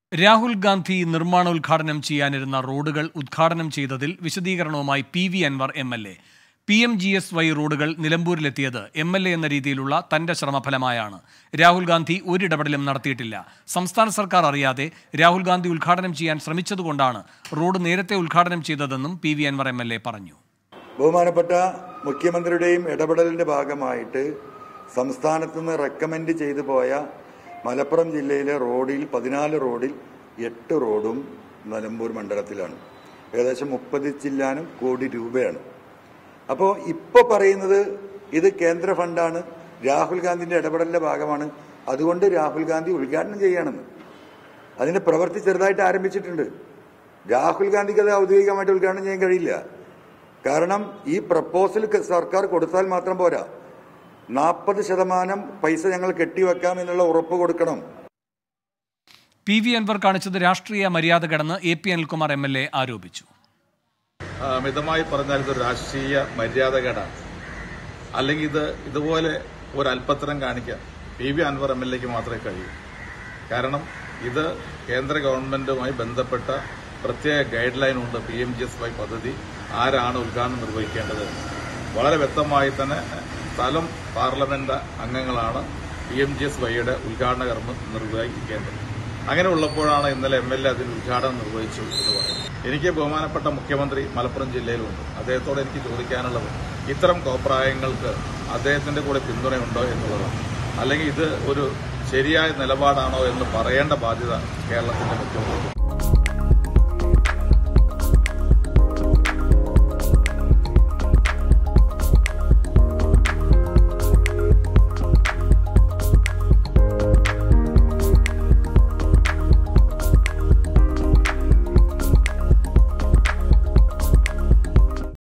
രാഹുൽ ഗാന്ധി നിർമ്മാണോദ്ഘാടനം ചെയ്യാനിരുന്ന റോഡുകൾ ഉദ്ഘാടനം ചെയ്തതിൽ വിശദീകരണവുമായി P V Anvar M L A P M G S Y റോഡുകൾ നിലമ്പൂരിലെത്തിയത് എം എൽ എ എന്ന രീതിയിലുള്ള തന്റെ ശ്രമഫലമായാണ് രാഹുൽ ഗാന്ധി ഒരിടപെടലും നടത്തിയിട്ടില്ല സംസ്ഥാന സർക്കാർ അറിയാതെ രാഹുൽ ഗാന്ധി ഉദ്ഘാടനം ചെയ്യാൻ ശ്രമിച്ചതുകൊണ്ടാണ് റോഡ് നേരത്തെ ഉദ്ഘാടനം ചെയ്തതെന്നും P V Anvar M L A പറഞ്ഞു ബഹുമാനപ്പെട്ട മുഖ്യമന്ത്രിയുടെയും ഇടപെടലിന്റെ ഭാഗമായിട്ട് സംസ്ഥാനത്ത് നിന്ന് റെക്കമെൻഡ് ചെയ്തു പോയ മലപ്പുറം ജില്ലയിലെ റോഡിൽ പതിനാല് റോഡിൽ എട്ട് റോഡും നിലമ്പൂർ മണ്ഡലത്തിലാണ് ഏകദേശം മുപ്പത് ചില്ലാനും കോടി രൂപയാണ് അപ്പോൾ ഇപ്പോൾ പറയുന്നത് ഇത് കേന്ദ്ര ഫണ്ടാണ് രാഹുൽ ഗാന്ധിന്റെ ഇടപെടലിന്റെ ഭാഗമാണ് അതുകൊണ്ട് രാഹുൽ ഗാന്ധി ഉദ്ഘാടനം ചെയ്യണമെന്ന് അതിന്റെ പ്രവൃത്തി ചെറുതായിട്ട് ആരംഭിച്ചിട്ടുണ്ട് രാഹുൽ ഗാന്ധിക്ക് അത് ഔദ്യോഗികമായിട്ട് ഉദ്ഘാടനം ചെയ്യാൻ കഴിയില്ല കാരണം ഈ പ്രപ്പോസൽ ക- സർക്കാർ കൊടുത്താൽ മാത്രം പോരാ നാൽപ്പത് ശതമാനം പൈസ ഞങ്ങൾ കെട്ടിവെക്കാം എന്നുള്ള ഉറപ്പ് കൊടുക്കണം പി വി അൻവർ കാണിച്ചത് രാഷ്ട്രീയ മര്യാദ കടന്ന് A P Anilkumar M L A ആരോപിച്ചു ആ, മിതമായി പറഞ്ഞാൽ ഇതൊരു രാഷ്ട്രീയ മര്യാദകേടാണ് അല്ലെങ്കിൽ ഇത് ഇതുപോലെ ഒരു അല്പത്തരം കാണിക്കാൻ P V Anvar M L എക്ക് മാത്രമേ കഴിയൂ കാരണം ഇത് കേന്ദ്ര ഗവൺമെന്റുമായി ബന്ധപ്പെട്ട പ്രത്യേക ഗൈഡ് ലൈൻ ഉണ്ട് P M G S Y പദ്ധതി ആരാണ് ഉദ്ഘാടനം നിർവഹിക്കേണ്ടത് വളരെ വ്യക്തമായി തന്നെ സ്ഥലം പാർലമെന്റ് അംഗങ്ങളാണ് പി എം ജി എസ് വൈയുടെ ഉദ്ഘാടന കർമ്മം നിർവഹിക്കേണ്ടത് അങ്ങനെ ഉള്ളപ്പോഴാണ് ഇന്നലെ എം എൽ എ അതിന് ഉദ്ഘാടനം നിർവഹിച്ചു എന്ന് പറയുന്നത് എനിക്ക് ബഹുമാനപ്പെട്ട മുഖ്യമന്ത്രി മലപ്പുറം ജില്ലയിലുണ്ട് അദ്ദേഹത്തോട് എനിക്ക് ചോദിക്കാനുള്ളത് ഇത്തരം കോപ്രായങ്ങൾക്ക് അദ്ദേഹത്തിന്റെ കൂടെ പിന്തുണയുണ്ടോ എന്നുള്ളതാണ് അല്ലെങ്കിൽ ഇത് ഒരു ശരിയായ നിലപാടാണോ എന്ന് പറയേണ്ട ബാധ്യത കേരളത്തിന്റെ മുഖ്യമന്ത്രി